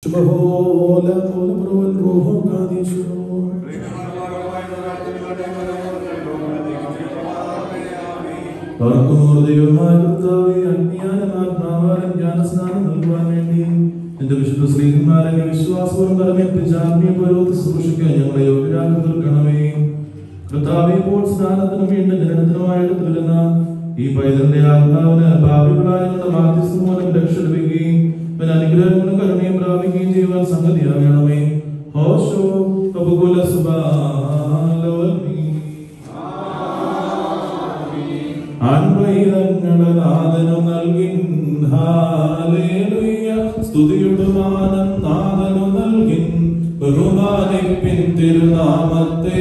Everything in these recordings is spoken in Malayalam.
شبهه لا قول والروح قادش തുറക്കുന്നോർ ദൈവമായ കർത്താവേ അജ്ഞാനമാത്മാവാരം ജ്ഞാനസ്നാനം നൽകുവാൻ വേണ്ടി എന്റെ വിശുദ്ധ സ്ത്രീന്മാരെ വിശ്വാസവും പരമേൽപ്പിച്ച ആത്മീയ പുരോഗതി ശുശ്രൂഷിക്കാൻ ഞങ്ങളെ യോഗ്യരാക്കി തീർക്കണമേ കർത്താവെ ഇപ്പോൾ സ്നാനത്തിന് വീണ്ടും ജനനത്തിനുമായിട്ട് വരുന്ന ഈ പൈതന്റെ ആത്മാവിന് പാപികളായ ഞങ്ങളുടെ ബാധ്യസ്ഥ മൂലം രക്ഷ ലഭിക്കുകയും പിന്നെ അനുഗ്രഹങ്ങളും കരുണയും പ്രാപിക്കുകയും ചെയ്യുവാൻ സംഗതിയാകണമേ ഹോഷോ കപകുല സുബാലോൽമീ അൻവൈതങ്ങളുടെ നാഥനു നൽകിൻ ഹാലേലുയ്യ സ്തുതിയുടെ മാനം നാഥനു നൽകിൻ ബഹുമാനിപ്പിൻ തിരുനാമത്തെ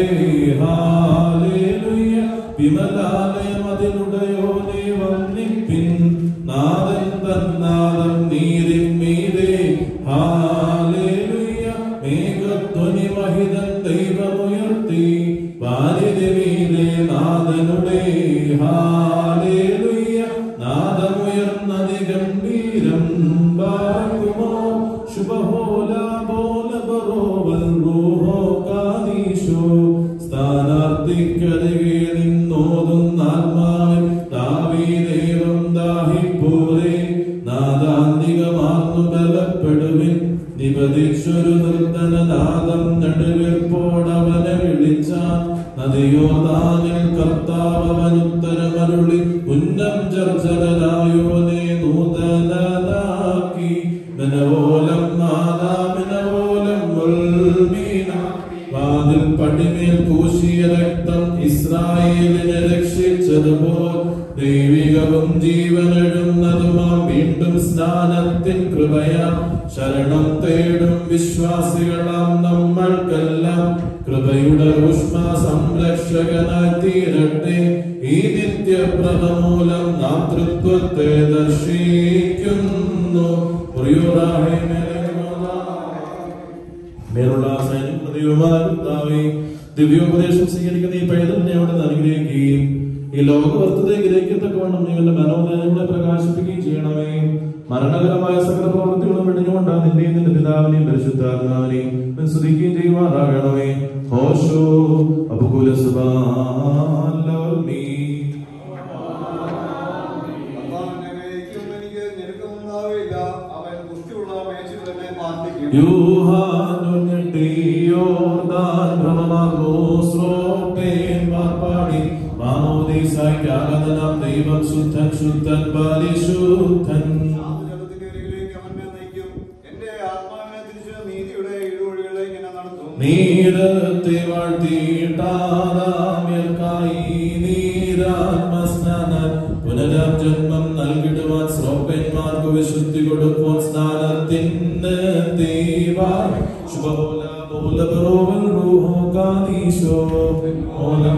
ഹാലേലുയ്യ വിമലാലയം അതിനുടയോനെ വന്നിപ്പിൻ നാഥൻ തന്നാദം നീരിൻ മീതെ ഹാലേലുയ്യ മേഘധ്വനി മഹിതൻ ദൈവമുയർത്തി വാരിതി മീതെ നാഥനുടെ ഹാലേലുയ്യ നാദമുയർന്നതി ഗംഭീരം ബാകുമോ ശുഭഹോല ബോല ബറോവൽ റൂഹോ കാദീശോ സ്ഥാനാർത്ഥിക്കരികെ നിന്നോതുന്ന ആത്മാവിൽ ദാവീ ദൈവം ദാഹിപ്പോരെ നാദാന്തികമാർന്നു ബലപ്പെടുവിൻ നിപതിച്ചൊരു നൃത്തനനാദം നടുവിൽപ്പോടവനെ വിളിച്ചാൻ നദിയോ താനിൽ കർത്താവനുത്തരമരുളി ഉന്നം ചർച്ചരനായോനെ നൂതനാക്കി മനവോലം നാദാമിനവോലം ഉൾമീന വാതിൽ പടിമേൽ പൂശിയ രക്തം ഇസ്രായേലിനെ രക്ഷിച്ചതുപോൽ ദൈവികവും ജീവനെഴുന്നതുമാം വീണ്ടും സ്നാനത്തിൻ കൃപയാ ശരണം തേടും വിശ്വാസികളാം നമ്മൾക്കെല്ലാം കൃപയുടെ ഊഷ്മ സംരക്ഷകനായി തീരട്ടെ ഈ നിത്യപ്രഭമൂലം നാം തൃത്വത്തെ ദർശിക്കുന്നു പ്രിയുറാഹേ മേലേ മേലുള്ള സൈനികമായ കർത്താവേ ദിവ്യോപദേശം സ്വീകരിക്കുന്ന ഈ പൈതലിനെ അവിടെ നിന്ന് അനുഗ്രഹിക്കുകയും ഈ ലോകവസ്തുതയെ ഗ്രഹിക്കത്തക്കവണ്ണം നിങ്ങളുടെ മനോദയങ്ങളെ പ്രകാശിപ്പിക്കുകയും ചെയ്യണമേ മരണകരമായ സകല പ്രവൃത്തികളും വെടിഞ്ഞുകൊണ്ട് നിന്റെയും നിന്റെ പിതാവിനെയും പരിശുദ്ധാത്മാവിനെയും നീ സ്തുതിക്കുകയും ചെയ്യുവാനാകണമേ ഹോഷോ അപകുല സുബാലോൽമീ അവൻ ബുദ്ധിയുള്ള മേച്ചിൽ തന്നെ പാർപ്പിക്കും യൂഹാനുഞ്ഞിട്ടിയോർദാൻ ഭ്രമമാർന്നു ശ്രോപ്പേൻ വാർപ്പാടി മാമോദീസായ്ക്കാകതനാം ദൈവം ശുദ്ധൻ ശുദ്ധൻ പരിശുദ്ധൻ ജലത്തിന്റെ അരികിലേക്ക് അവനെ നയിക്കും എന്റെ ആത്മാവിനെ തിരിച്ച് നീതിയുടെ ഇഴുവഴികളിലേക്ക് എന്നെ നടത്തും നീരത്തെ വാഴ്ത്തിയിട്ടാറാമ്യർക്കായി നീരാത്മസ്നാനം പുനരജന്മം നൽകിടുവാൻ ശ്രോപ്പന്മാർക്ക് വിശുദ്ധി കൊടുക്കുവാൻ സ്നാനത്തിന് തീവാർ ശുഭപോല പോല ബറോവൽ റൂഹോ കാദീശോ ഓലം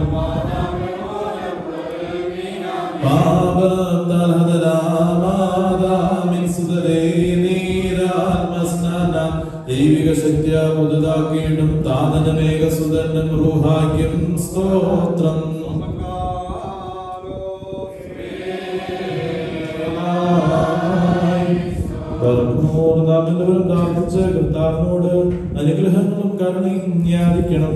പാപത്താൽ ഹതരാമാതാമിൻ സുതരേ നീരാത്മസ്നാനം ദൈവിക ശക്തിയ പുതുതാക്കിയിടും താതനമേക സുതനും റൂഹാക്യം സ്തോത്രം കർമ്മോട് നാം എല്ലാവരും പ്രാർത്ഥിച്ച് കർത്താവിനോട് അനുഗ്രഹങ്ങളും കരുണയും ജ്ഞാപിക്കണം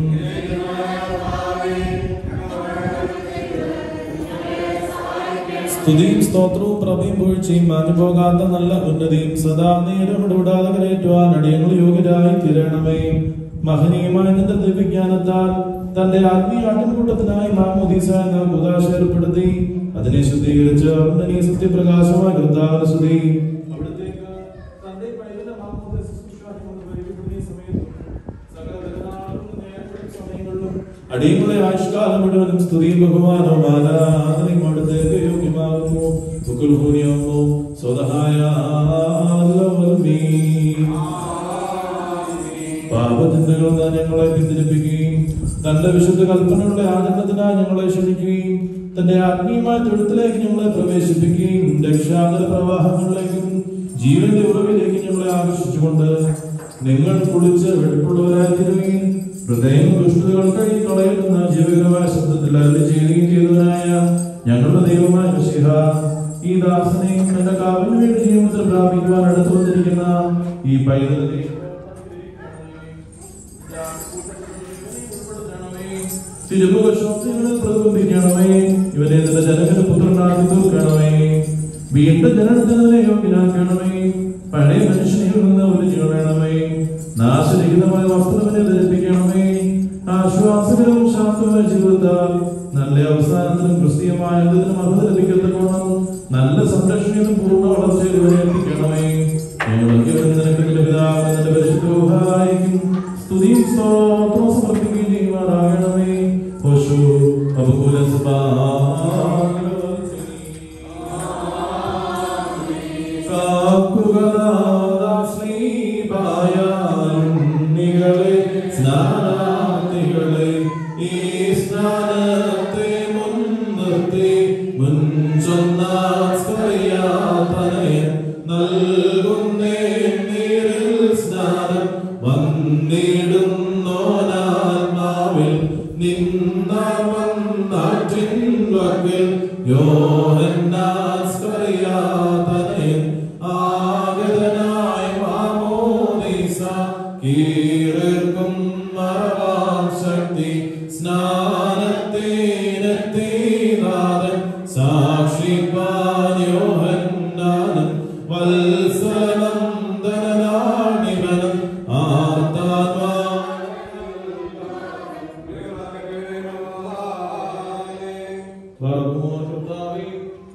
സ്തുതിയും സ്തോത്രവും പ്രഭയും വീഴ്ചയും മാഞ്ഞുപോകാത്ത നല്ല ഉന്നതിയും സദാ നേരം ഇടപെടാതെ കരയറ്റുവാൻ അടിയങ്ങൾ യോഗ്യരായി തീരണമേ മഹനീയമായ നിന്റെ ദിവ്യജ്ഞാനത്താൽ തന്റെ ആത്മീയ ആട്ടിൻകൂട്ടത്തിനായി മാമോദീസ എന്ന ഉദാശ ഏർപ്പെടുത്തി അതിനെ ശുദ്ധീകരിച്ച് അവന്റെ നീ സത്യപ്രകാശമായ കർത്താവിന് സ്തുതി അവിടത്തേക്ക് തന്റെ പൈതലെ മാമോദീസ ശുശ്രൂഷാക്കൊണ്ട് പരിഗണിക്കുന്ന ഈ സമയത്തും സകല തിരുനാളുകളും നേരത്തെ സമയങ്ങളിലും അടിയങ്ങളെ ആയുഷ്കാലം മുഴുവനും സ്തുതിയും ബഹുമാനവും ആരാധനയും അവിടുത്തേക്ക് യോഗ്യമാകുന്നു തുക്കുൽഹൂനിയാകുന്നു സ്വതഹായ പാപചിന്തകൾ താൻ ഞങ്ങളെ പിന്തിരിപ്പിക്കുകയും തന്റെ വിശുദ്ധ കൽപ്പനകളുടെ ആചരണത്തിനായി ഞങ്ങളെ ക്ഷണിക്കുകയും തന്റെ ആത്മീയമായ തൊഴുത്തിലേക്ക് ഞങ്ങളെ പ്രവേശിപ്പിക്കുകയും രക്ഷാന്തര പ്രവാഹങ്ങളിലേക്കും ജീവന്റെ ഉറവിലേക്ക് ഞങ്ങളെ ആകർഷിച്ചുകൊണ്ട് നിങ്ങൾ കുളിച്ച് വെടുപ്പുള്ളവരായി തീരുകയും ഹൃദയം ദുഷ്ടതകൾ കഴുകി കളയുന്ന ജീവകരമായ ശബ്ദത്തിൽ അരുളി ചെയ്യുകയും ചെയ്തവനായ ഞങ്ങളുടെ ദൈവമായ മിശിഹ ഈ ദാസനെയും തന്റെ കാവലിന് വേണ്ടി ജീവിതത്തിൽ പ്രാപിക്കുവാൻ അടുത്തു വന്നിരിക്കുന്ന ഈ പൈതൃക തിരുമുഖശോഭങ്ങളിൽ പ്രതിബന്ധിക്കണമേ ഇവനെ നിന്റെ ജനകന് പുത്രനാക്കി തീർക്കണമേ വീണ്ടും ജനനത്തിന് യോഗ്യനാക്കണമേ പഴയ മനുഷ്യനിൽ നിന്ന് ഒരു വേണമേ നാശരഹിതമായ വസ്ത്രവിനെ ധരിപ്പിക്കണമേ ആശ്വാസകരവും ശാന്തമായ ജീവിതത്താൽ നല്ല അവസാനത്തിനും ക്രിസ്തീയമായ എന്തിനും അർഹത ലഭിക്കത്തക്കോണം നല്ല സംരക്ഷണയും പൂർണ്ണ വളർച്ചയിൽ ഇവരെ എത്തിക്കണമേ ഞങ്ങളൊക്കെ നിനക്ക് നിന്റെ പിതാവ് നിന്റെ പരിശുദ്ധ സ്തുതിയും സ്തോത്രവും സമർപ്പിക്കുകയും ചെയ്യുമാറാകണമേ പശു അപകുല കാക്കുകളെ സ്നാനാർത്ഥികളെ ഈ സ്നാനത്തെ മുൻനിർത്തി മുൻചൊന്നാസ്കറിയാതനയൻ നൽകുന്നേ നീരിൽ സ്നാനം വന്നിടുന്നോനാത്മാവിൽ നിന്നാമന്നാറ്റിൻ വകിൽ യോഹന്നാസ്കറിയാതനയൻ ആഗതനായ മാമോദീസ കീഴർക്കും മറവാൻ ശക്തി സ്നാനത്തേനെത്തിനാഥൻ സാക്ഷിപ്പാൻ യോഹന്നാനും വത്സനന്ദനാണിവനും ആർത്താത്മാ വർമ്മോൻ കർത്താവേ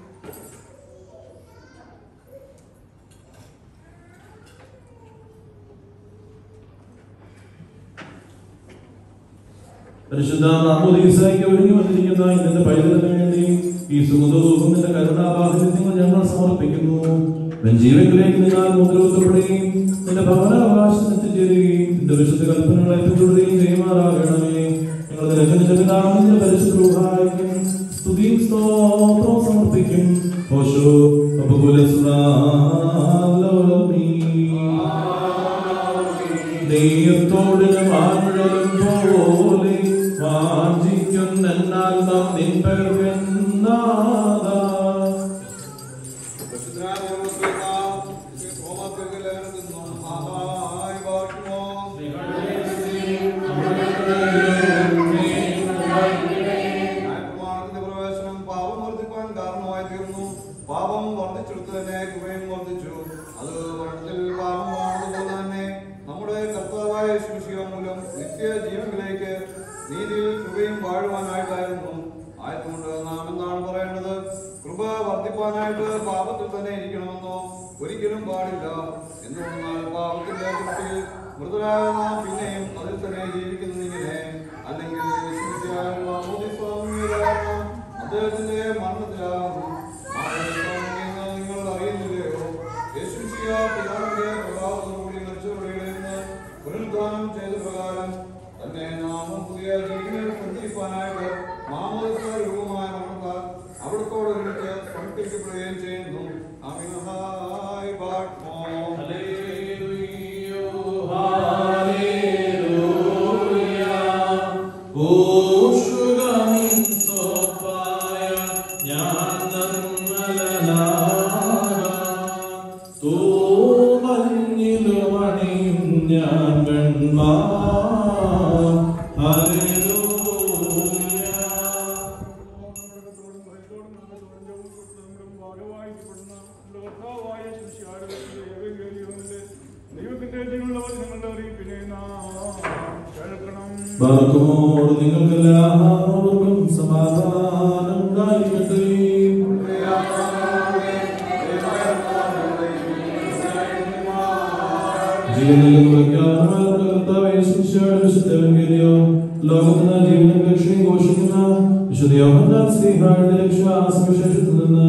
പരിശുദ്ധ മാമോദീസായിക്ക് ഒരുങ്ങി വന്നിരിക്കുന്ന ഇന്നത്തെ പൈതൃകത്തിന് വേണ്ടി ഈ സുഗന്ധവും നിന്റെ കരുണാഭാഗ്യങ്ങൾ ഞങ്ങൾ സമർപ്പിക്കുന്നു ജീവനിലേക്ക് നിങ്ങൾ മുദ്രവത്തപ്പെടുകയും നിന്റെ ഭവനാവകാശം എത്തിച്ചേരുകയും നിന്റെ വിശുദ്ധ കൽപ്പനകളെ പിന്തുടരുകയും ചെയ്യുമാറാകണമേ ഞങ്ങളുടെ രക്ഷന്റെ പിതാവിന്റെ പരിശുദ്ധ രൂഹായിക്കും സ്തുതിയും സ്തോത്രവും സമർപ്പിക്കും ഓശോ ദൈവത്തോടിന് വാഴലും പോലെ വാഞ്ചിക്കുന്നെന്നാൽ നാം നിൻ പെരുന്നാഥ പ്രവേശനം പാപം വർദ്ധിപ്പാൻ കാരണമായി തീർന്നു പാപം വർദ്ധിച്ചെടുത്ത് തന്നെ കൃപയും വർദ്ധിച്ചു അത് മരണത്തിൽ പാപമാണതുപോലെ തന്നെ നമ്മുടെ കർത്താവായ ശുശ്രൂഷ മൂലം നിത്യ ജീവനിലേക്ക് നീതിയിൽ കൃപയും വാഴുവാനായിട്ടായിരുന്നു ആയതുകൊണ്ട് നാം എന്താണ് പറയേണ്ടത് കൃപ വർദ്ധിപ്പാനായിട്ട് പാപത്തിൽ തന്നെ ഇരിക്കണമെന്നോ ഒരിക്കലും പാടില്ല എന്തുകൊണ്ടെന്നാൽ പാപത്തിന്റെ ദൃഷ്ടിയിൽ മൃദുരായ നാം പിന്നെയും അതിൽ തന്നെ ജീവിക്കുന്നതിങ്ങനെ അല്ലെങ്കിൽ ശുശ്രൂഷയായ മാമോദിസ്വാമിയായ അദ്ദേഹത്തിന്റെ മരണത്തിലാകും മാമോദിസ്വാമിയെന്ന് നിങ്ങൾ അറിയുന്നില്ലയോ യേശുശിയ പിതാവിന്റെ പ്രഭാവത്തോടുകൂടി മരിച്ചവരുടെ ഇടയിൽ നിന്ന് പുനരുദ്ധാനം ചെയ്ത പ്രകാരം തന്നെ നാമം പുതിയ ജീവനിൽ സഞ്ചരിപ്പാനായിട്ട് മാമോദിസ രൂപമായ മരണത്താൽ അവിടത്തോട് ഒരുമിച്ച് സംസ്കരിക്കപ്പെടുകയും ചെയ്യുന്നു അമിനഹായ് ബാട്മോ ഞാൻ വെൺമാ ഹല്ലേലൂയ ദൈവത്തിന്റെ ജീവനുള്ളവർ നിങ്ങളുടെ അറിയിപ്പിനെ നാം കേൾക്കണം ബാർക്കോട് നിങ്ങൾക്കെല്ലാവർക്കും സമാധാനം ഉണ്ടായിരിക്കട്ടെ ജീവനിൽ പ്രഖ്യാപനമായ കർത്താവേ യേശുമിശിഹായുടെ വിശുദ്ധ എവങ്കേലിയം ലോകത്തിന് ജീവനും രക്ഷയും ഘോഷിക്കുന്ന വിശുദ്ധ യോഹന്നാൻ ശ്രീഹായുടെ രക്ഷാസുവിശേഷത്തിൽ നിന്ന്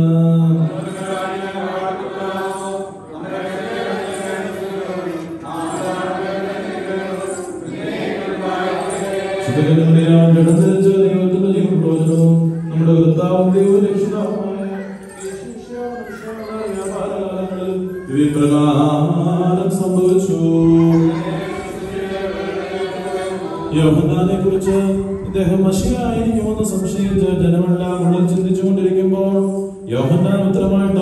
ശുദ്ധകന്യകയാൽ ജഡധരിച്ച ദൈവത്തിന്റെ ജീവപ്രയോജനവും നമ്മുടെ കർത്താവും ദൈവവും രക്ഷിതാവുമായ യേശുമിശിഹായുടെ വിശാലമായ വ്യാപാരകാലങ്ങളിൽ ഇപ്രകാരം സംഭവിച്ചു യോഹന്നാനെ കുറിച്ച് ഇദ്ദേഹം മഷിയായിരിക്കുമെന്ന് സംശയിച്ച് ജനമെല്ലാം ഉള്ളിൽ ചിന്തിച്ചുകൊണ്ടിരിക്കുമ്പോൾ യോഹന്നാൻ ഉത്തരമായിട്ട്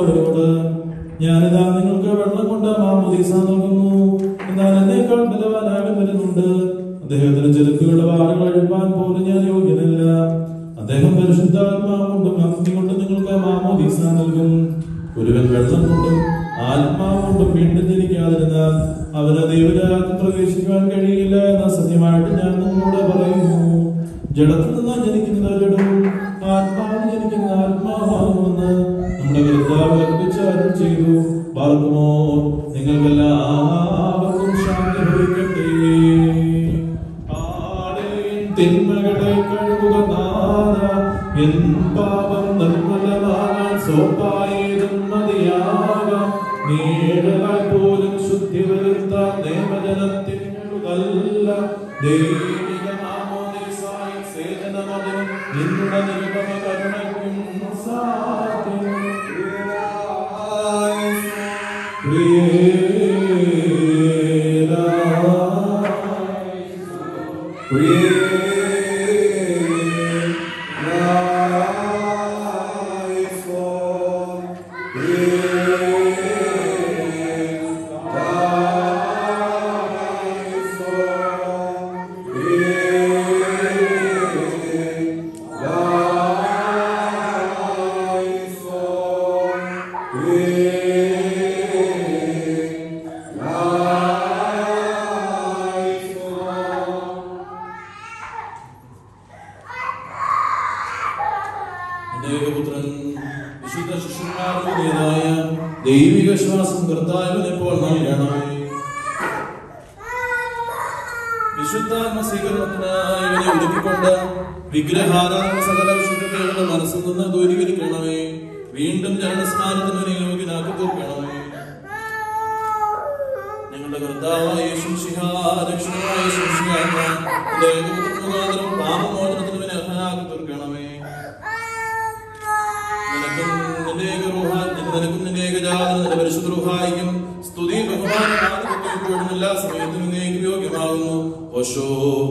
മാമോദീസ നൽകുന്നു എന്നാൽ എന്നേക്കാൾ ബലവാനാകൻ വരുന്നുണ്ട് അദ്ദേഹത്തിന് ചെരുക്കുകളുടെ വാറുകൾ എഴുപ്പാൻ പോലും ഞാൻ യോഗ്യനല്ല അദ്ദേഹം പരിശുദ്ധാത്മാവ് കൊണ്ടും അഗ്നി കൊണ്ടും നിങ്ങൾക്ക് മാമോദീസ നൽകും ഒരുവൻ വെള്ളം കൊണ്ടും ആത്മാവ് കൊണ്ടും വീണ്ടും ജനിക്കാതിരുന്നാൽ അവന് ദൈവരാജ്യത്തിൽ പ്രവേശിക്കുവാൻ കഴിയില്ല എന്ന സത്യമായിട്ട് ഞാൻ നിങ്ങളോട് പറയുന്നു ജഡത്തിൽ നിന്ന് ജനിക്കുന്നത് ജഡവും ആത്മാവിൽ ജനിക്കുന്ന ആത്മാവാകുമെന്ന് നമ്മുടെ കർത്താവ് കൽപ്പിച്ച് അരുൾ ചെയ്തു പാർക്കുമോ നിങ്ങൾക്കെല്ലാവർക്കും ശാന്തി ഭവിക്കട്ടെ ആരെയും തിന്മകളെ കഴുകുക നാഥ എൻ പാപം നിർമ്മലമാകാൻ സോപ്പായതും മതിയാകാം നീഴലായി പോലും ശുദ്ധി വരുത്താൻ നിയമജനത്തിനുതല്ല ദൈവിക നാമോദീസായി സേവനമതിനും നിന്നുടെ നിരുപമ കരുണയ്ക്കും സാധ്യം ദൈവപുത്രൻ വിശുദ്ധ ശിഷ്യന്മാരുടേതായ ദൈവിക ശ്വാസം കർത്താവിന് ഇപ്പോൾ നൽകണമേ വിശുദ്ധാത്മ സ്വീകരണത്തിനായി ഇവനെ ഒരുക്കിക്കൊണ്ട് വിഗ്രഹാരാധന സകല വിശുദ്ധതയുടെ മനസ്സിൽ നിന്ന് ദൂരീകരിക്കണമേ വീണ്ടും ജനസ്നാനത്തിന് ഇവനെ യോഗ്യനാക്കി തീർക്കണമേ ഞങ്ങളുടെ കർത്താവായ യേശുശിഹ രക്ഷകനായ യേശുശിഹ എന്ന ദൈവപുത്രൻ മുഖാന്തരം പാപമോചനത്തിന് ഇവനെ അർഹനാക്കി തീർക്കണമേ നിനക്കും നിന്റെ ഏകരൂഹ- നിനക്കും നിന്റെ ഏകജാതനും നിന്റെ പരിശുദ്ധ രൂഹായിക്കും സ്തുതി ബഹുമാനം ആധിപത്യം ഇപ്പോഴും എല്ലാ സമയത്തും നീക്ക് യോഗ്യമാകുന്നു ഓശോ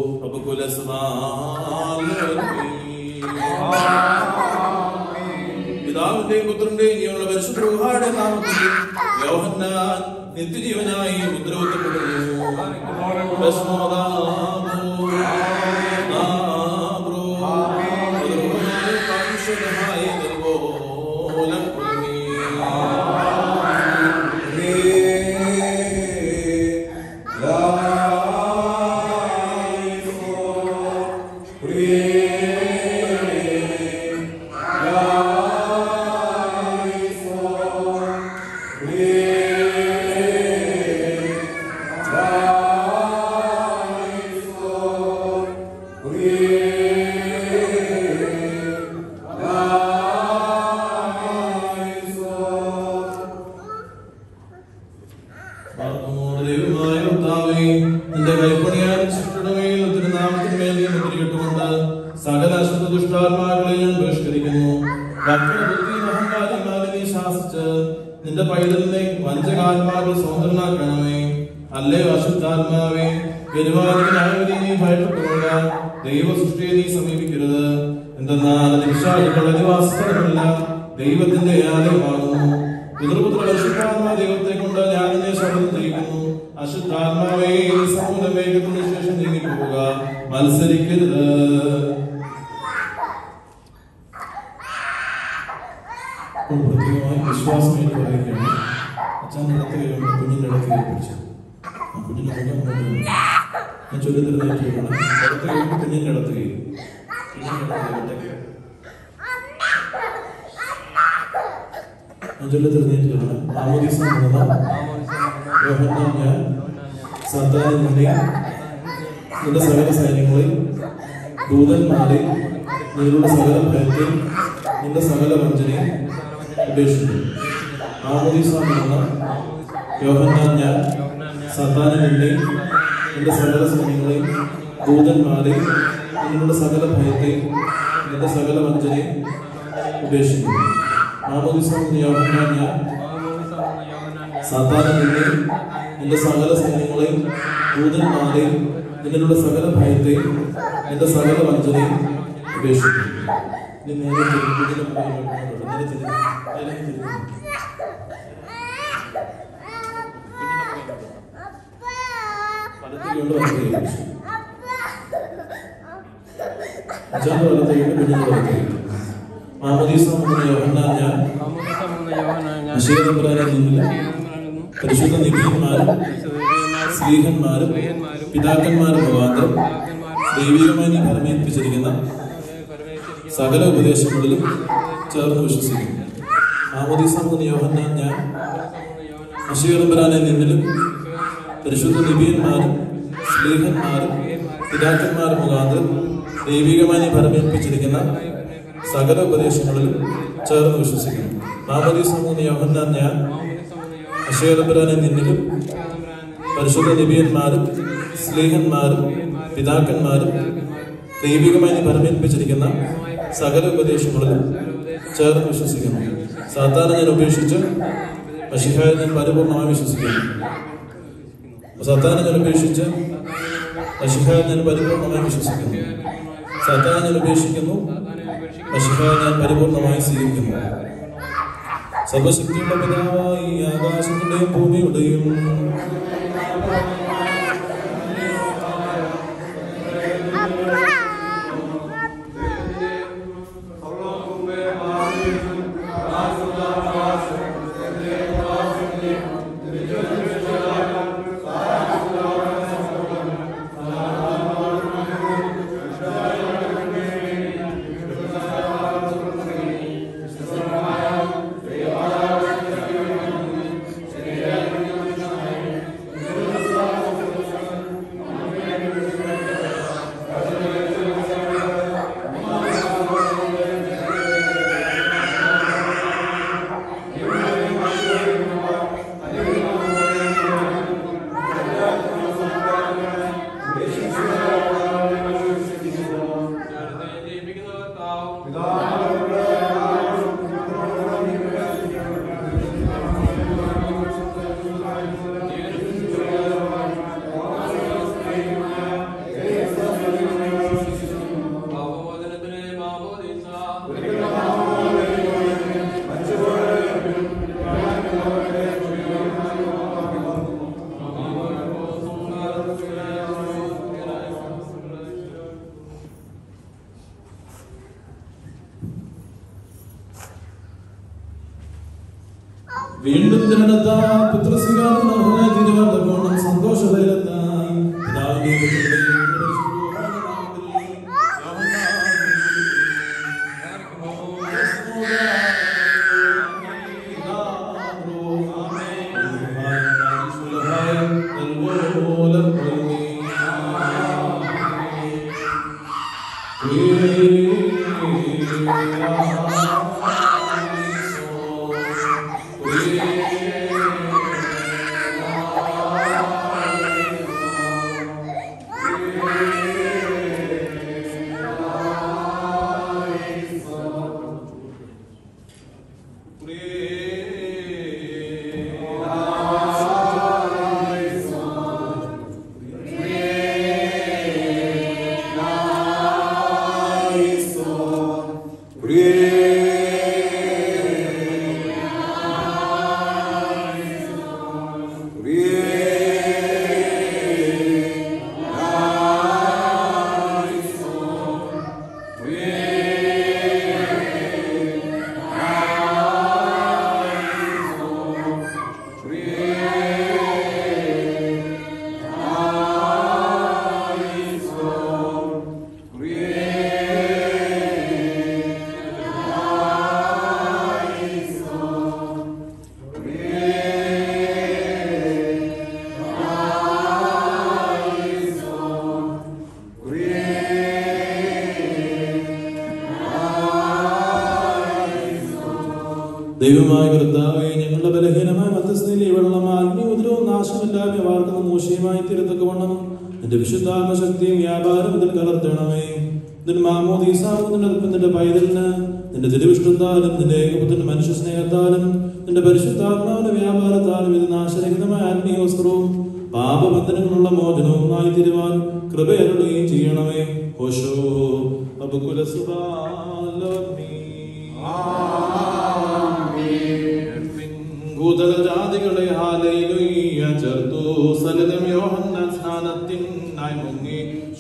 പിതാവിന്റെയും പുത്രന്റെയും ജീവനുള്ള പരിശുദ്ധ രൂഹായുടെ നാമത്തിൽ യോഹന്നാൻ നിത്യജീവനായി ഉത്തരവിട്ടപ്പെടുന്നു ഭസ്മോദാമോ, നാബ്രോ, ദ്രോഹായ കാംശരഹായ നിർവോലം കുലമേ. പാർക്കുമോട് ദൈവമായ കർത്താവേ, നിന്റെ കൈപ്പണിയാലും സൃഷ്ടിയുടെ മേൽ ഒത്തിരി നാമത്തിന് മേൽ നീ മുദ്രയിട്ടുകൊണ്ട് സകല അശുദ്ധ ദുഷ്ടാത്മാക്കളെ ഞാൻ ബഹിഷ്കരിക്കുന്നു ഭക്തബുദ്ധിയും അഹങ്കാരങ്ങളെ നീ ശാസിച്ച് നിന്റെ പൈതലിനെ വഞ്ചകാത്മാക്കൾ സ്വതന്ത്രനാക്കണമേ അല്ലേ അശുദ്ധാത്മാവേ പെരുമാറിനായവരെ നീ ഭയപ്പെട്ടുകൊണ്ട ദൈവ സൃഷ്ടിയെ നീ സമീപിക്കരുത് എന്തെന്നാൽ നിക്ഷാദികളുടെ നിവാസസ്ഥലമല്ല ദൈവത്തിന്റെ ആലയമാകുന്നു പിതൃപുത്ര പരിശുദ്ധാത്മാ ദൈവത്തെ കൊണ്ട് ഞാൻ നിന്നെ ശബ്ദം ചെയ്യിക്കുന്നു അശുദ്ധാത്മാവേ ഈ സമൂല വേഗത്തിന് ശേഷം നീങ്ങിപ്പോവുക മത്സരിക്കരുത് അപ്പോൾ പ്രത്യേകമായി വിശ്വാസമായിട്ട് പറയുകയാണ് അച്ഛൻ ഇടത്ത് കൈകൊണ്ട് കുഞ്ഞിന്റെ ഇടത്ത് കൈ പിടിച്ചു ആ കുഞ്ഞിന്റെ മുഖം അങ്ങോട്ട് വന്നു. ഞാൻ ചൊല്ലിത്തരുന്നതായിട്ട് കേൾക്കണം ഇടത്ത് കൈകൊണ്ട് കുഞ്ഞിന്റെ ഇടത്ത് കൈ കുഞ്ഞിന്റെ ഇടത്ത് കൈ ഒറ്റയ്ക്ക്. ഞാൻ ചൊല്ലിത്തരുന്നതായിട്ട് കേൾക്കണം ആമോദീസം എന്ന യോഹന്നാൻ ഞാൻ സർദാരിൽ നിന്റെ നിന്റെ സകല സൈന്യങ്ങളെയും ദൂതന്മാരെ നിങ്ങളുടെ സകല ഭയത്തെയും നിന്റെ സകല വഞ്ചനയും ഉപേക്ഷിച്ചു ആമോദീസ എന്ന യോഹന്നാൻ ഞാൻ സത്താനിൽ നിന്നെയും നിന്റെ സകല സൈന്യങ്ങളെയും ദൂതന്മാരെയും നിങ്ങളുടെ സകല ഭയത്തെയും നിന്റെ സകല വഞ്ചനയും ഉപേക്ഷിക്കുന്നു ആമോദീസ എന്ന യോഹന്നാൻ ഞാൻ സാധാരണ നിന്നെയും നിന്റെ സകല സൈന്യങ്ങളെയും ദൂതന്മാരെയും നിന്നിലുള്ള സകല ഭയത്തെയും നിന്റെ സകല വഞ്ചനയും ഉപേക്ഷിക്കും നീ നേരെ തിരിഞ്ഞ് ഇതിന്റെ പുറകെ വെട്ടണോട്ടോ. നേരെ തിരിഞ്ഞ്. നേരെ തിരിഞ്ഞ്. കുഞ്ഞിന്റെ പുറകെ. അടുത്തേക്ക് കൊണ്ട് വലത്തേക്ക് അച്ഛൻ്റെ വലത്തേക്ക് കുഞ്ഞിൻ്റെ വലത്തേക്ക് മാമദീസ മുതൽ യോഹന്നാൻ ഞാൻ അശീലപുരാനെ നിന്നില്ല പരിശുദ്ധ നിബിയന്മാരും സ്ത്രീഹന്മാരും പിതാക്കന്മാരും മുഖാന്തരം ദൈവികമായി നീ പരമേൽപ്പിച്ചിരിക്കുന്ന സകല ഉപദേശങ്ങളിലും ചേർന്ന് വിശ്വസിക്കുന്നു മാമോദീസ മുതൽ യോഹന്നാൻ ഞാൻ അശീലപുരാനെ നിന്നിലും പരിശുദ്ധ നിബിയന്മാരും സ്ത്രീഹന്മാരും പിതാക്കന്മാരും മുഖാന്തരം ദൈവികമായി നീ പരമേൽപ്പിച്ചിരിക്കുന്ന സകല ഉപദേശങ്ങളിലും ചേർന്ന് വിശ്വസിക്കുന്നു മാമോദീസ മുതൽ യോഹന്നാൻ ഞാൻ അശീലപുരാനെ നിന്നിലും പരിശുദ്ധ നിബിയന്മാരും സ്നേഹന്മാരും പിതാക്കന്മാരും ദൈവികമായി നീ പരമേൽപ്പിച്ചിരിക്കുന്ന സകല ഉപദേശങ്ങളിലും ചേർന്ന് വിശ്വസിക്കുന്നു സാധാരണ ഞാൻ ഉപേക്ഷിച്ച് മഷിഹായ ഞാൻ പരിപൂർണമായി വിശ്വസിക്കുന്നു സാധാരണ ഞാൻ ഉപേക്ഷിച്ച് മഷിഹായ ഞാൻ പരിപൂർണമായി വിശ്വസിക്കുന്നു സാധാരണ ഞാൻ ഉപേക്ഷിക്കുന്നു മഷിഹായ ഞാൻ പരിപൂർണമായി സ്വീകരിക്കുന്നു സർവശക്തിയുള്ള പിതാവായി ആകാശത്തിന്റെയും ഭൂമിയുടെയും വീണ്ടും ജനനത്താൽ പുത്രസ്വീകാരനായ തിരുവനന്തപുരം സന്തോഷതയിലെത്താൻ പിതാവിന്റെയും പുത്രന്റെയും പരിശുദ്ധ ദൈവമായ കർത്താവെ ഞങ്ങളുടെ ബലഹീനമായ മധ്യസ്ഥയിൽ ഈ വെള്ളം ആത്മീയവും നാശമില്ലാതെ വാർക്കുന്ന മൂശയുമായി തീരത്തക്കവണ്ണം നിന്റെ വിശുദ്ധാത്മ ശക്തിയും വ്യാപാരം ഇതിൽ കലർത്തണമേ നിന്റെ മാമോദീസാവും നിന്റെ നിന്റെ പൈതലിന് നിന്റെ തിരുവിഷ്ണുത്താലും നിന്റെ ഏകപുത്രന്റെ മനുഷ്യ സ്നേഹത്താലും നിന്റെ പരിശുദ്ധാത്മാവിന്റെ വ്യാപാരത്താലും ഇത് നാശരഹിതമായ ആത്മീയ വസ്ത്രവും പാപബന്ധനങ്ങളുള്ള മോചനവുമായി തീരുവാൻ കൃപയരുളുകയും ചെയ്യണമേ ഓശോ അബുകുല ഭൂതല ജാതികളെ ഹാലയിലുയ്യ ചേർത്തു സലിതം യോഹന്നാൻ സ്നാനത്താൽ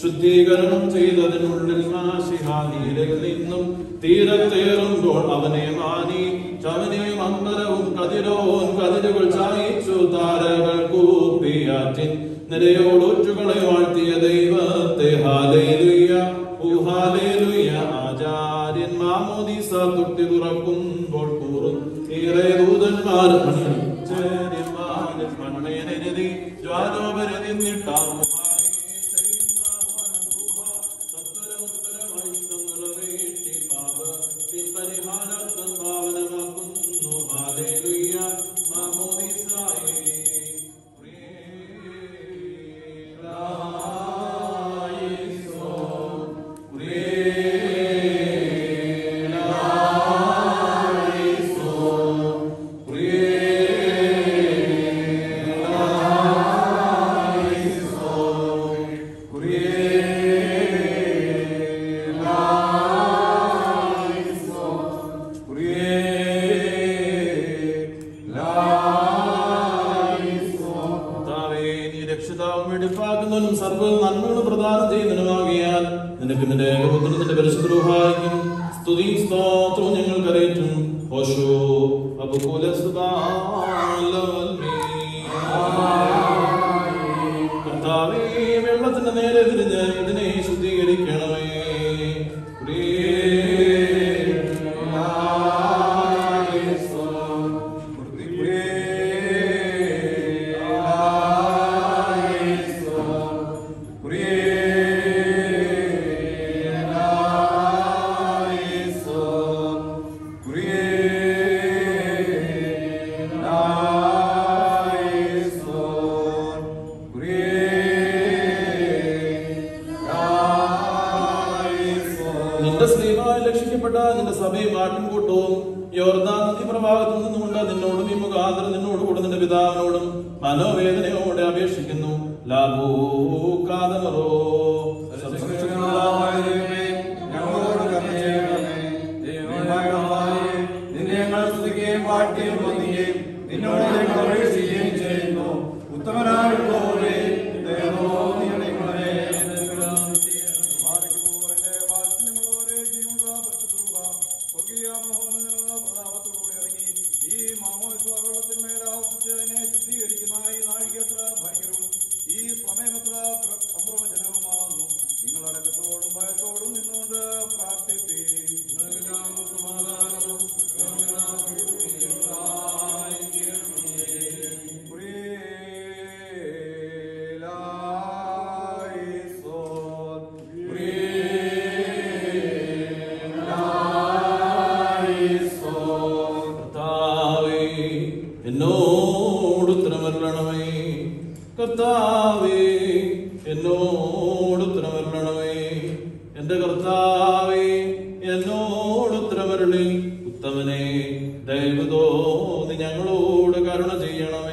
ശുദ്ധീകരണം ചെയ്തതിനുള്ളിൽ മാഷിഹാനീരിൽ നിന്നും തീരത്തേറുമ്പോൾ അവനെ മാനി ചവനയും അമ്പരവും കതിരോൻ കതിരുകൾ ചായിച്ചു താരകൾ കൂപ്പിയാറ്റിൻ നിരയോടൊറ്റുകളെ വാഴ്ത്തിയ ദൈവത്തെ ഹാലേലുയ്യ ഊഹാലേലുയ്യ ആചാര്യൻ മാമോദീസ തൊട്ടി തുറക്കുമ്പോൾ കൂറും ഏറെ ദൂതന്മാർ മണ്മേനെതി ജ്വാലോപരതി നിട്ടാറും കർത്താവേ, നീ രക്ഷിതാവും വെടിപ്പാക്കുന്നവനും സർവ്വ നന്മകളും പ്രദാനം ചെയ്യുന്നതിനുമാകിയാൽ നിനക്ക് നിന്റെ ഏകപുത്രനും നിന്റെ പരിശുദ്ധരൂഹായിക്കും സ്തുതിയും സ്തോത്രവും ഞങ്ങൾ കരയറ്റും ഓശോ അപകുല കർത്താവേ വെള്ളത്തിന്റെ നേരെ തിരിഞ്ഞ് ഇതിനെ ശുദ്ധീകരിക്കണമേ നിന്റെ സ്ത്രീമായി രക്ഷിക്കപ്പെട്ട നിന്റെ സഭയും ആട്ടിൻകൂട്ടവും യോർദാൻ നദി പ്രവാഹത്തിൽ നിന്നുകൊണ്ട് നിന്നോടും ഈ മുഖാന്തരം നിന്നോട് കൂടെ നിന്റെ പിതാവിനോടും മനോവേദനയോടെ അപേക്ഷിക്കുന്നു ലാഭോ കാതമറോ ഞങ്ങളോട് കരുണ ചെയ്യണമേ. ദൈവമായ കർത്താവേ, നിന്നെ ഞങ്ങൾ സ്തുതിക്കുകയും പാട്ടുകയും വന്ദിക്കുകയും നിന്നോട് ഞങ്ങൾ അപേക്ഷിക്കുകയും ചെയ്യുന്നു ഉത്തമനായുള്ളവരെ ദൈവമോ നീ ഞങ്ങളെ നിങ്ങളടക്കത്തോടും ഭയത്തോടും നിന്നുകൊണ്ട് കർത്താവേ എന്നോട് ഉത്തരമരണമേ കർത്താവേ എന്നോട് ഉത്തരമരണമേ എന്റെ കർത്താവേ എന്നോട് ഉത്തരമരണേ ഉത്തമനെ ദയവ് തോന്നി ഞങ്ങളോട് കരുണ ചെയ്യണമേ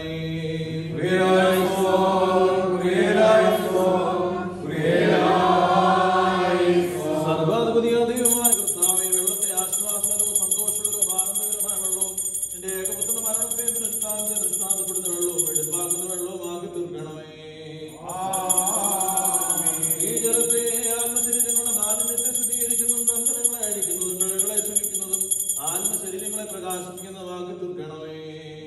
സർവാധിപതിയായ ദൈവമായ കർത്താവേ, വെള്ളത്തെ ആശ്വാസകരവും സന്തോഷകരവും ആനന്ദകരമായ വെള്ളവും നിന്റെ ഏകപുത്രന്റെ മരണത്തെ പുനരുത്ഥാനത്തെ ദൃഷ്ടാന്തപ്പെടുന്ന വെള്ളവും വെടിപ്പാക്കുന്ന വെള്ളവും ആക്കി തീർക്കണമേ ഈ ജലത്തെ ആത്മശരീരങ്ങളുടെ മാലിന്യത്തെ ശുദ്ധീകരിക്കുന്നതും ബന്ധനങ്ങളെ അഴിക്കുന്നതും പിഴകളെ ക്ഷമിക്കുന്നതും ആത്മശരീരങ്ങളെ പ്രകാശിപ്പിക്കുന്നതുമാക്കി തീർക്കണമേ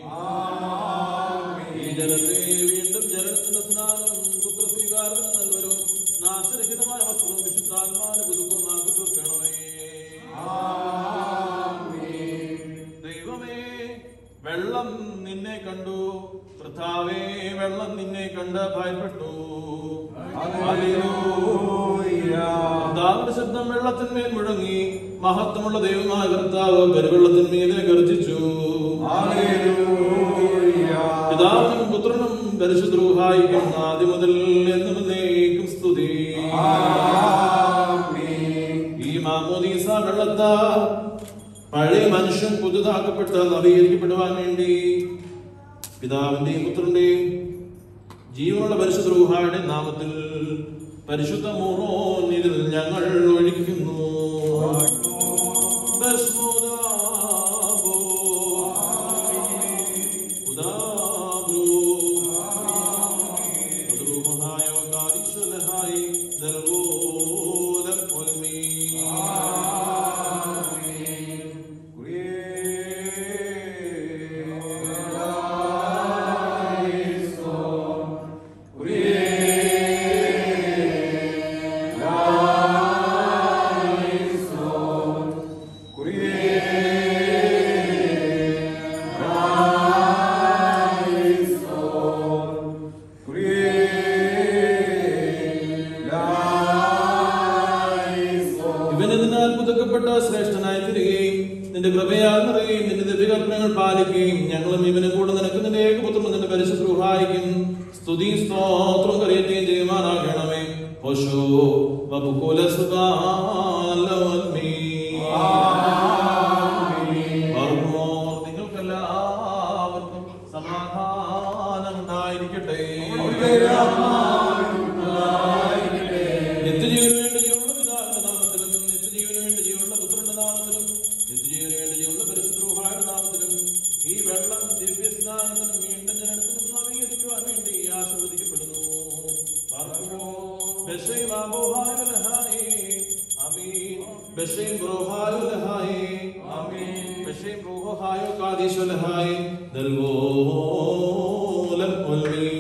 ഈ ജലത്തെ വീണ്ടും ജലത്തിന്റെ സ്നാനവും പുത്രസ്വീകാരത്തിന് നൽവരും നാശരഹിതമായ വസ്ത്രവും വിശുദ്ധാത്മാവിന് പുതുക്കവുമാക്കി തീർക്കണമേ ദൈവമേ വെള്ളം നിന്നെ കണ്ടു കർത്താവേ വെള്ളം നിന്നെ കണ്ട് ഭയപ്പെട്ടു കർത്താവിന്റെ ശബ്ദം വെള്ളത്തിന്മേൽ മുഴങ്ങി മഹത്വമുള്ള ദൈവമായ കർത്താവ് പെരുവെള്ളത്തിന്മീതെ ഗർജിച്ചു പിതാവിനും പുത്രനും പരിശുദ്രൂഹായിക്കും ആദ്യം മുതൽ എന്നും എന്നേക്കും സ്തുതി ഈ മാമോദീസ വെള്ളത്താ പഴയ മനുഷ്യൻ പുതുതാക്കപ്പെട്ട് നവീകരിക്കപ്പെടുവാൻ വേണ്ടി പിതാവിന്റെയും പുത്രന്റെയും ജീവനുള്ള പരിശുദ്ധ റൂഹായുടെ നാമത്തിൽ പരിശുദ്ധ മോറോനിൽ ഞങ്ങൾ ഒഴിക്കുന്നു ബസ്മോദാബോ, ഉദാബ്രോ, ഉദ്രൂഹനായോ കാദിശ്വലഹായി ദൽവോ പരിശുദ്ധനായി തീരുകയും നിന്റെ കൃപയാൽ നിറയുകയും നിന്റെ ദിവ്യകൽപ്പനകൾ പാലിക്കുകയും ഞങ്ങളും ഇവനും കൂടെ നിനക്ക് നിന്റെ ഏകപുത്രം നിന്റെ പരിശുദ്ധ സഹായിക്കും സ്തുതി സ്തോത്രം കറിയുകയും ചെയ്യുവാനാകണമേ ഹോശോ വബുകുല സുബാലവൽമീ ഓർമ്മോ നിങ്ങൾക്കെല്ലാവർക്കും സമാധാനം ഉണ്ടായിരിക്കട്ടെ നിത്യജീവന് വേണ്ടി ജീവനുള്ള പിതാവിന്റെ നാമത്തിലും നിത്യജീവന് വേണ്ടി ജീവനുള്ള പുത്രന്റെ നാമത്തിലും നിത്യജീവന് വേണ്ടി ജീവനുള്ള പരിശുദ്ധയുടെ നാമത്തിലും ഈ വെള്ളം ദിവ്യസ്നാനത്തിനും വീണ്ടും ജനനത്തിനും നവീകരിക്കുവാൻ വേണ്ടി ആശീർവദിക്കപ്പെടുന്നു പാർക്കുമോ ബെഷൈം ആബോഹായ ലഹായേ ആമീൻ ബെഷൈം ബ്രോഹായ ലഹായേ ആമീൻ ബെഷൈം ബ്രോഹായോ കാദീശോ ലഹായേ ദൽവോലം ഉൽമീൻ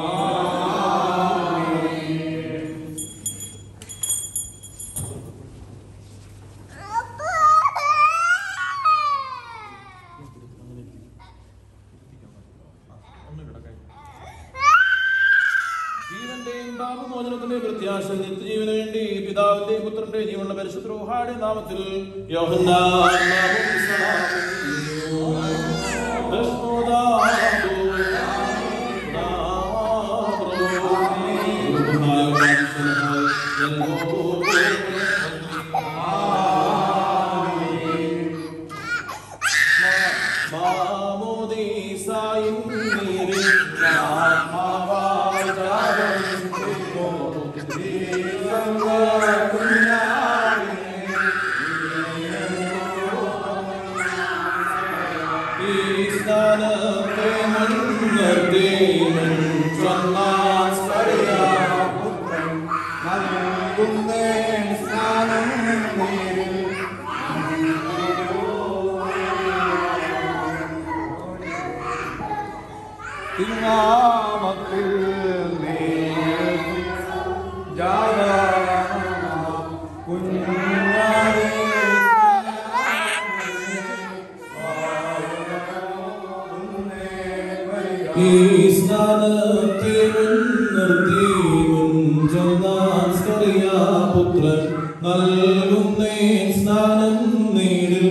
ജീവന്റെയും പാപമോചനത്തിന്റെയും പ്രത്യാശ നിത്യജീവന് വേണ്ടി പിതാവിന്റെയും പുത്രന്റെയും ജീവനുള്ള പരിശുദ്ധ റൂഹായുടെ നാമത്തിൽ യോഹന്നാൻ മാമോദീസായും നീരിൽ ആത്മാവായി ഈ സ്ഥാനത്തെ മുൻനിർത്തി മുൻ ചൊന്നാൻ സ്മരിയാപുത്രൻ തിരുനാമത്തിൽ കുഞ്ഞാടേ ഈ സ്ഥാനത്തെ മുൻനിർത്തി മുൻചൊന്നാൻ സ്കറിയാപുത്രൻ നൽകുന്നേ സ്നാനം നീടിൽ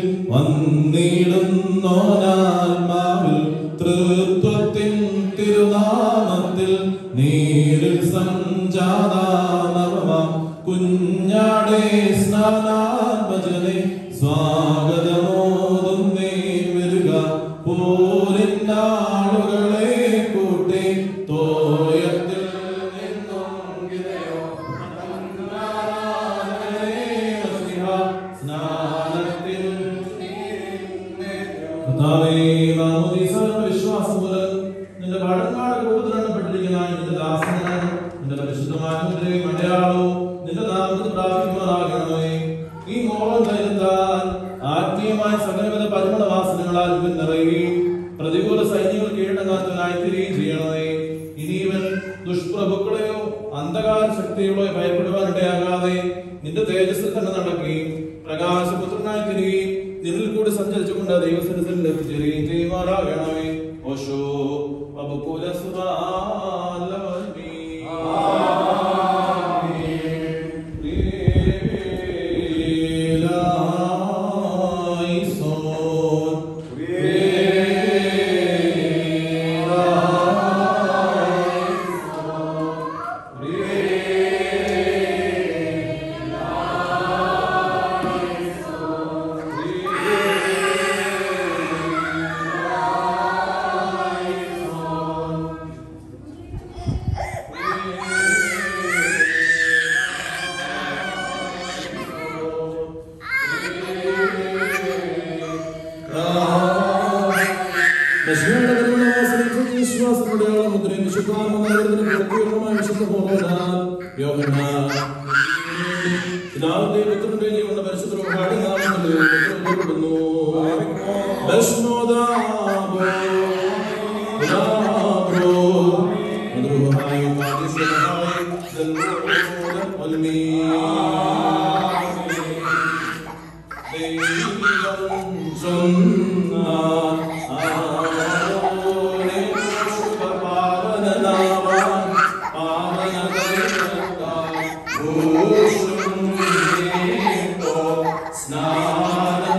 വന്നിടുന്നോനാത്മാവിൽ തൃത്വത്തിൻ തിരുനാമത്തിൽ നീരിൽ സഞ്ജാതാനവമ കുഞ്ഞാടേ സ്നാനാത്മജനെ സ്വാഗതമോതുന്നേ വരിക പോരിന്നാളുകളെ കൂട്ടി തോയത്തിൽ നിന്നും ഗിരയോ സ്നാനത്തിൽ കർത്താവേ, മാമോദീസയുടെ വിശ്വാസം മൂലം നിന്റെ പാടന്മാരുടെ കൂട്ടത്തിൽ എണ്ണപ്പെട്ടിരിക്കുന്ന നിന്റെ ദാസന് നിന്റെ പരിശുദ്ധമായ മുദ്രയും അടയാളവും നിന്റെ നാമത്തിൽ പ്രാപിക്കുമാറാകണമേ ഈ മോളം ധൈര്യത്താൽ ആത്മീയമായ സകലവിധ പരിമള വാസനകളാൽ ഇവൻ നിറയുകയും പ്രതികൂല സൈന്യങ്ങൾ കീഴടങ്ങാത്തവനായി തിരികെയും ചെയ്യണമേ ഇനിവൻ ദുഷ്പ്രഭുക്കളെയോ അന്ധകാര ശക്തികളോ ഭയപ്പെടുവാനിടയാകാതെ നിന്റെ തേജസ്സിൽ തന്നെ നടക്കുകയും പ്രകാശപുത്രനായി തിരികെയും നിന്നിൽ കൂടി സഞ്ചരിച്ചുകൊണ്ട് ദൈവസരത്തിൽ എത്തിച്ചേരുകയും ചെയ്യുമാറാകണമേ ഓശോ അബുകുല സ്നാന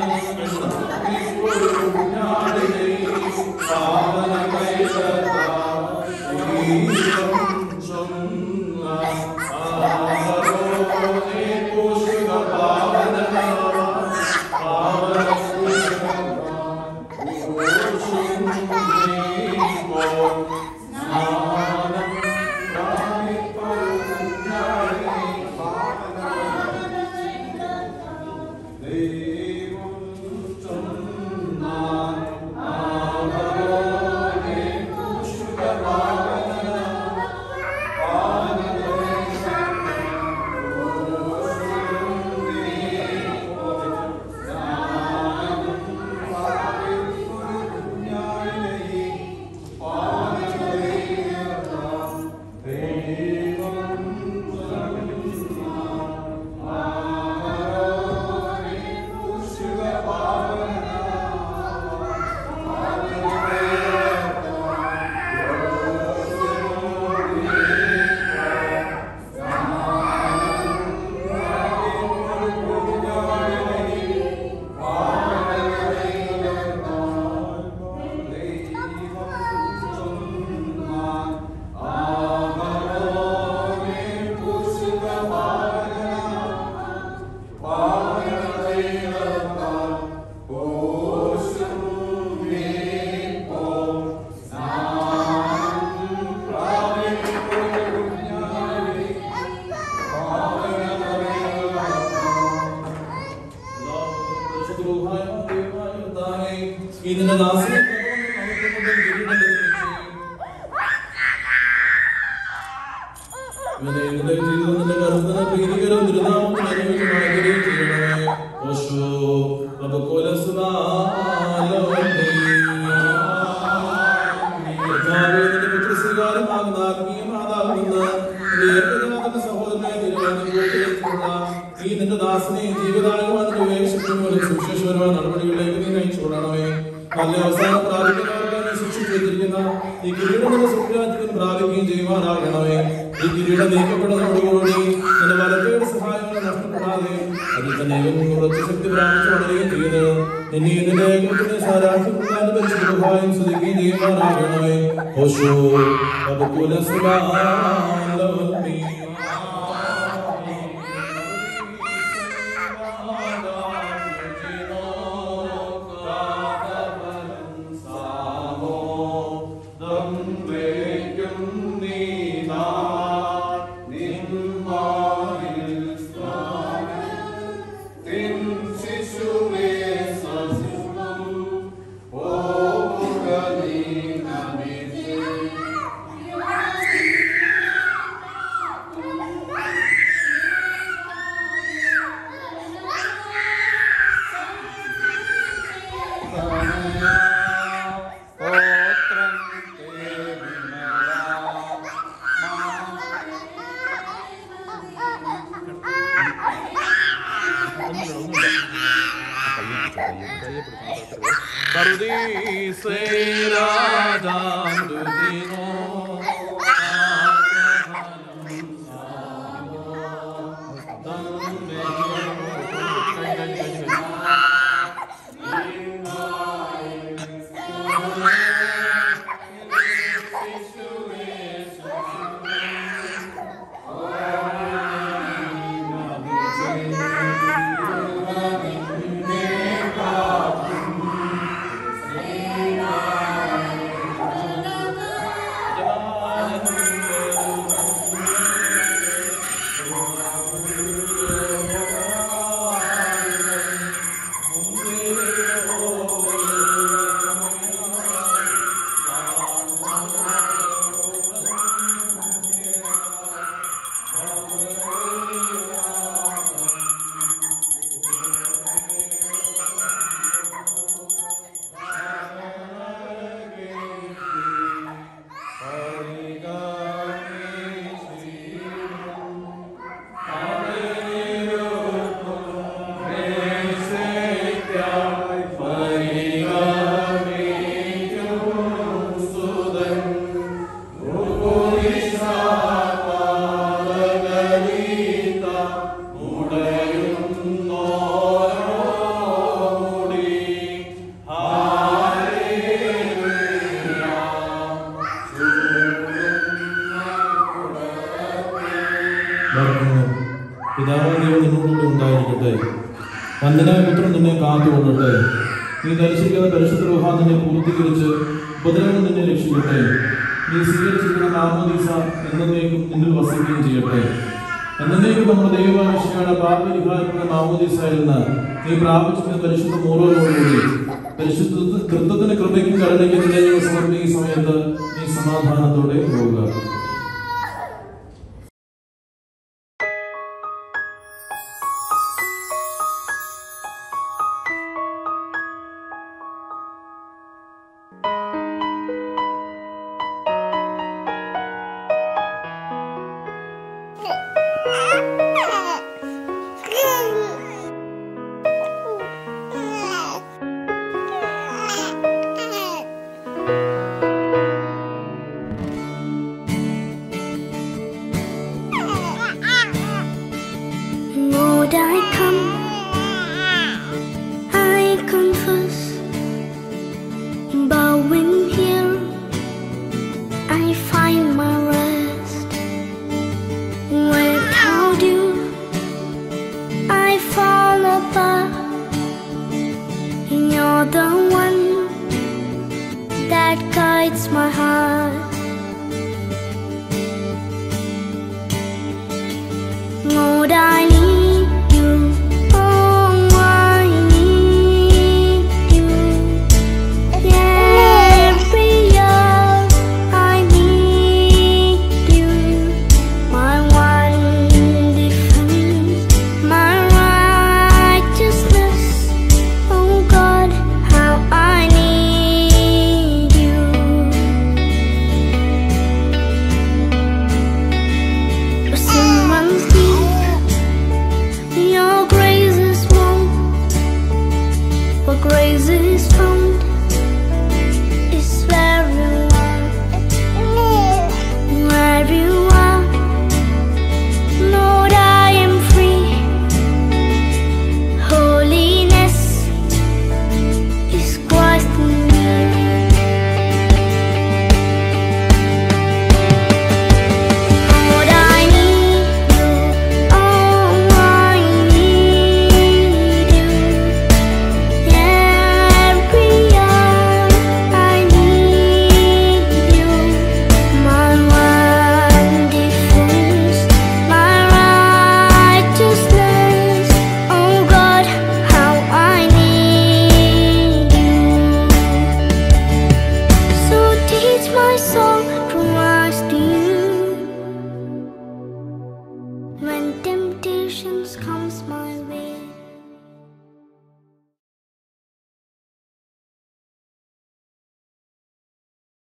ഇതിന്റെ ദാസനെ നടത്തുന്നതും കിരീടം ധരിപ്പിച്ച് ഇവനെ നിന്റെ ജീവിതം നിന്റെ കരുതന പ്രീതികരം തിരുനാമത്തിന് അനുയോജ്യമാക്കുകയും ചെയ്യണമേ ഓശോ പുത്രസ്വീകാരമാകുന്ന ആത്മീയ മാതാവിൽ നിന്ന് നിന്റെ ഏകജാതന്റെ സഹോദരനായ തിരുവാതിരിക്കുള്ള ഈ നിന്റെ ദാസനെ ജീവിതായുമായ നിന്റെ ഉപേക്ഷിക്കുമ്പോൾ സുവിശേഷപരമായ നടപടികളിലേക്ക് നീ നയിച്ചുകൊള്ളണമേ നല്ല അവസാനം പ്രാപിക്കുന്നവർക്ക് നീ സൂക്ഷിച്ചു വെച്ചിരിക്കുന്ന ഈ കിരീടം നിന്റെ സുഖരാജ്യത്തിന് പ്രാപിക്കുകയും ചെയ്യുവാനാകണമേ ഈ കിരീടം നീക്കപ്പെടുന്നതോടുകൂടി നിന്റെ വലത്തയുടെ സഹായങ്ങൾ നഷ്ടപ്പെടാതെ അതിൽ തന്നെ ദൈവം ഉറച്ച ശക്തി പ്രാപിച്ചു വളരുകയും ചെയ്ത് നിന്നെ നിന്റെ ഏകത്തിന് സാരാജ്യം കൊടുക്കാനും പരിശുദ്ധമായും സ്തുതിക്കുകയും ചെയ്യുവാനാകണമേ ഓശോ അപകുല വളർന്നു പിതാവായ ദൈവം നിന്നോടുകൂടി ഉണ്ടായിരിക്കട്ടെ വന്ദനായ പുത്രൻ നിന്നെ കാത്തുകൊള്ളട്ടെ നീ ദർശിക്കുന്ന പരിശുദ്ധ രൂഹ നിന്നെ പൂർത്തീകരിച്ച് ഉപദ്രവം നിന്നെ രക്ഷിക്കട്ടെ നീ സ്വീകരിച്ചിരിക്കുന്ന നാമോദീസ എന്നേക്കും നിന്നിൽ വസിക്കുകയും ചെയ്യട്ടെ എന്നേക്കും നമ്മുടെ ദൈവമാനുഷ്യയുടെ പാപപരിഹാരപ്പെട്ട നാമോദീസായിരുന്ന നീ പ്രാപിച്ചിരുന്ന പരിശുദ്ധ മൂറോടുകൂടി പരിശുദ്ധ കൃത്യത്തിന് കൃപയ്ക്കും കരുണയ്ക്കും നിന്നെ ഞങ്ങൾ സമർപ്പിക്കുന്ന സമയത്ത് നീ സമാധാനത്തോടെ പോവുക Lord, I come, I confess, bowing here, I find my rest. Without you, I fall apart. You're the one that guides my heart. Lord, I need you. Oh, I need you. where grace is found.